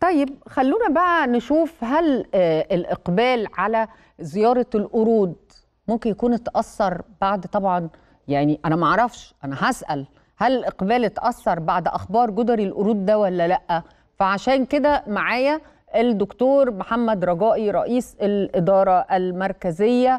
طيب خلونا بقى نشوف هل آه، الإقبال على زيارة القرود ممكن يكون اتأثر بعد طبعا يعني أنا معرفش أنا هسأل هل الإقبال اتأثر بعد أخبار جدري القرود ده ولا لأ فعشان كده معايا الدكتور محمد رجائي رئيس الإدارة المركزية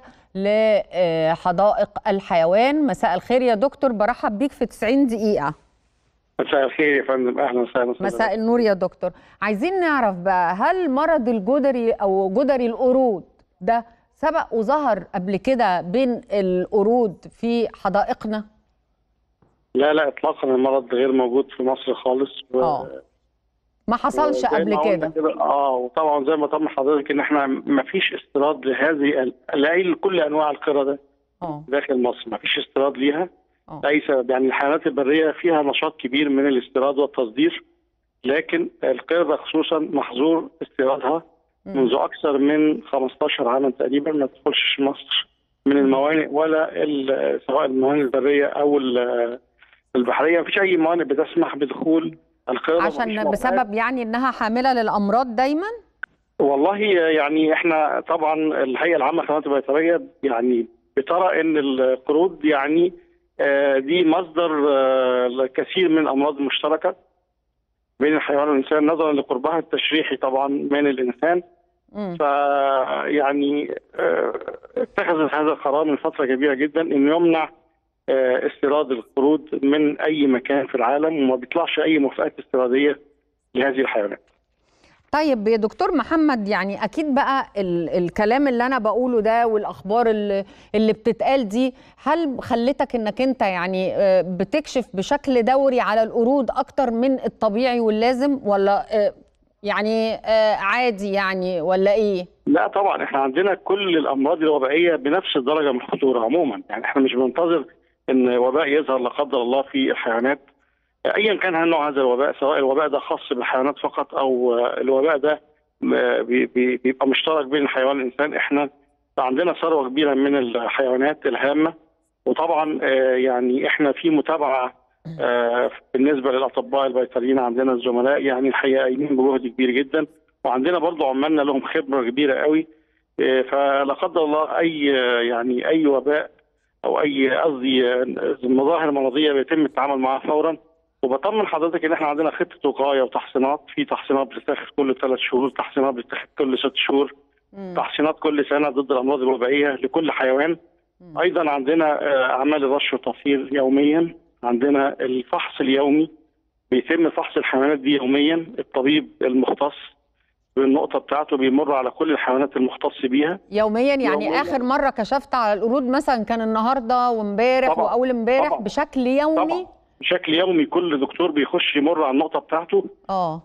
لحدائق الحيوان مساء الخير يا دكتور برحب بيك في 90 دقيقة مساء الخير يا فندم اهلا وسهلا مساء النور يا دكتور عايزين نعرف بقى هل مرض الجدري او جدري القرود ده سبق وظهر قبل كده بين القرود في حدائقنا لا لا اطلاقا المرض غير موجود في مصر خالص و- اه ما حصلش وزي قبل ما قلنا كده اه وطبعا زي ما طمن حضرتك ان احنا ما فيش استيراد لهذه ال- لاي لكل انواع القرده اه داخل مصر ما فيش استيراد ليها اه لاي سبب يعني الحيوانات البريه فيها نشاط كبير من الاستيراد والتصدير لكن القرده خصوصا محظور استيرادها مم. منذ اكثر من 15 عاما تقريبا ما تدخلش مصر من الموانئ ولا ال- سواء الموانئ البريه او ال- البحريه مفيش اي موانئ بتسمح بدخول القرده مفيش عشان موقعات. بسبب يعني انها حامله للامراض دايما والله يعني احنا طبعا الهيئه العامه للخدمات البيطريه يعني بترى ان القرود يعني آه، دي مصدر آه، لكثير من الامراض المشتركه بين الحيوان والانسان نظرا لقربها التشريحي طبعا من الانسان مم. فيعني اتخذت هذا القرار من فتره كبيره جدا انه يمنع آه، استيراد القرود من اي مكان في العالم وما بيطلعش اي موافقات استيراديه لهذه الحيوانات. طيب يا دكتور محمد يعني اكيد بقى ال الكلام اللي انا بقوله ده والاخبار اللي, اللي بتتقال دي هل خلتك انك انت يعني آه، بتكشف بشكل دوري على القرود اكتر من الطبيعي واللازم ولا آه، يعني آه، عادي يعني ولا ايه؟ لا طبعا احنا عندنا كل الامراض الوبائيه بنفس الدرجه من الخطوره عموما يعني احنا مش بننتظر ان وباء يظهر لا قدر الله في الحيوانات ايا كان نوع هذا الوباء سواء الوباء ده خاص بالحيوانات فقط او آه، الوباء ده آه، بي- بي- بيبقى مشترك بين الحيوان والانسان احنا عندنا ثروه كبيره من الحيوانات الهامه وطبعا آه، يعني احنا في متابعه آه، بالنسبه للاطباء البيطريين عندنا الزملاء يعني الحقيقه قايمين بجهد كبير جدا وعندنا برضو عمالنا لهم خبره كبيره قوي آه، فلا قدر الله اي آه، يعني اي وباء او اي قصدي آه، مظاهر مرضيه بيتم التعامل معها فورا وبطمن حضرتك ان احنا عندنا خطه وقايه وتحصينات في تحصينات بتتاخد كل ثلاث شهور تحصينات بتتاخد كل ست شهور مم. تحصينات كل سنه ضد الامراض الوبائيه لكل حيوان مم. ايضا عندنا آه، اعمال الرش والتطهير يوميا عندنا الفحص اليومي بيتم فحص الحيوانات دي يوميا الطبيب المختص بالنقطه بتاعته بيمر على كل الحيوانات المختص بيها يوميا يعني يومياً. اخر مره كشفت على القرود مثلا كان النهارده وامبارح طبعاً. واول امبارح طبعاً. بشكل يومي طبعا بشكل يومي كل دكتور بيخش يمر على النقطه بتاعته اه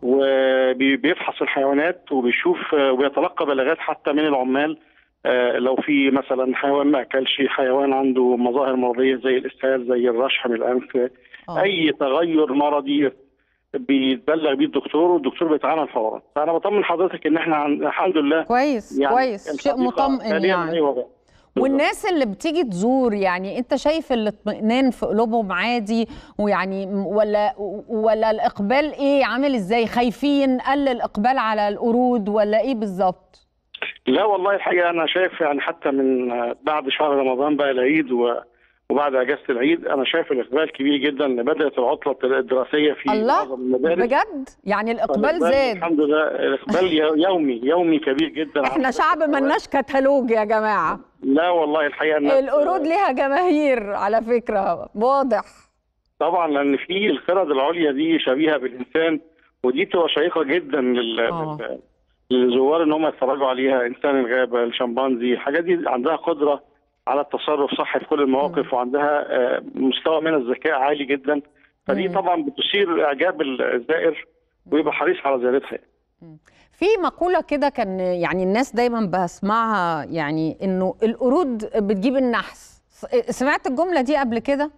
وبيفحص الحيوانات وبيشوف آه، وبيتلقى بلاغات حتى من العمال آه، لو في مثلا حيوان ما اكلش حيوان عنده مظاهر مرضيه زي الاسهال زي الرشح من الانف آه. اي تغير مرضي بيتبلغ بيه الدكتور والدكتور بيتعامل فورا فانا بطمن حضرتك ان احنا عن- الحمد لله كويس يعني كويس شيء الحقيقة مطمئن حالياً يعني أي وباء. والناس اللي بتيجي تزور يعني انت شايف الاطمئنان في قلوبهم عادي ويعني م- ولا ولا الاقبال ايه عامل ازاي خايفين قل الاقبال على القرود ولا ايه بالظبط لا والله الحقيقه انا شايف يعني حتى من آه، بعد شهر رمضان بقى العيد و وبعد اجازه العيد انا شايف الاقبال كبير جدا ان بدات العطله الدراسيه في الله معظم المدارس بجد يعني الاقبال فالإقبال زاد الحمد لله الاقبال يو- يومي يومي كبير جدا احنا شعب ملناش كتالوج يا جماعه لا والله الحقيقه الناس- القرود ليها جماهير على فكره واضح طبعا لان في القرد العليا دي شبيهه بالانسان ودي بتبقى شيقه جدا لل... آه. لل- للزوار ان هم يتفرجوا عليها انسان الغابه الشمبانزي الحاجات دي عندها قدره على التصرف صح في كل المواقف وعندها آه، مستوى من الذكاء عالي جدا فدي مم. طبعا بتثير اعجاب الزائر ويبقى حريص على زيارتها في مقولة كده كان يعني الناس دايما بسمعها يعني انه القرود بتجيب النحس سمعت الجملة دي قبل كده؟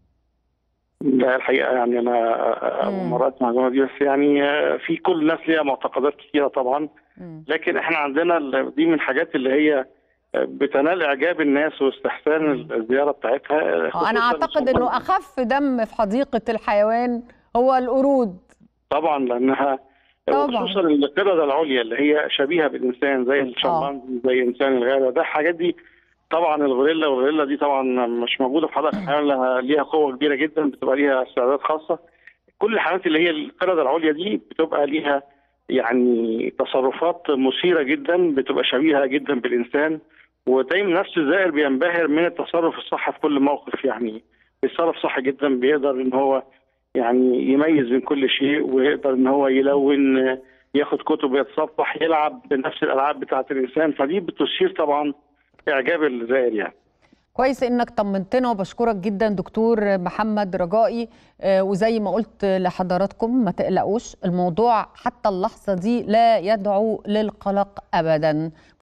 لا الحقيقه يعني انا اول مم. مره اسمع المعلومه دي بس يعني آه، في كل الناس ليها معتقدات كثيره طبعا مم. لكن احنا عندنا ال- دي من الحاجات اللي هي بتنال اعجاب الناس واستحسان الزياره بتاعتها آه، انا خصوصاً اعتقد انه اخف دم في حديقة الحيوان هو القرود طبعا لانها طبعا. وخصوصا القردة العليا اللي هي شبيهة بالإنسان زي الشمبانزي زي إنسان الغابة ده الحاجات دي طبعا الغوريلا والغوريلا دي طبعا مش موجودة في حدائق الحيوان لها ليها قوة كبيرة جدا بتبقى ليها استعدادات خاصة كل الحيوانات اللي هي القردة العليا دي بتبقى ليها يعني تصرفات مثيرة جدا بتبقى شبيهة جدا بالإنسان ودايما نفس الزائر بينبهر من التصرف الصح في كل موقف يعني بيتصرف صح جدا بيقدر ان هو يعني يميز بين كل شيء ويقدر ان هو يلون ياخد كتب يتصفح يلعب بنفس الالعاب بتاعه الانسان فدي بتثير طبعا اعجاب الزائر يعني كويس انك طمنتنا وبشكرك جدا دكتور محمد رجائي آه، وزي ما قلت لحضراتكم ما تقلقوش الموضوع حتى اللحظه دي لا يدعو للقلق ابدا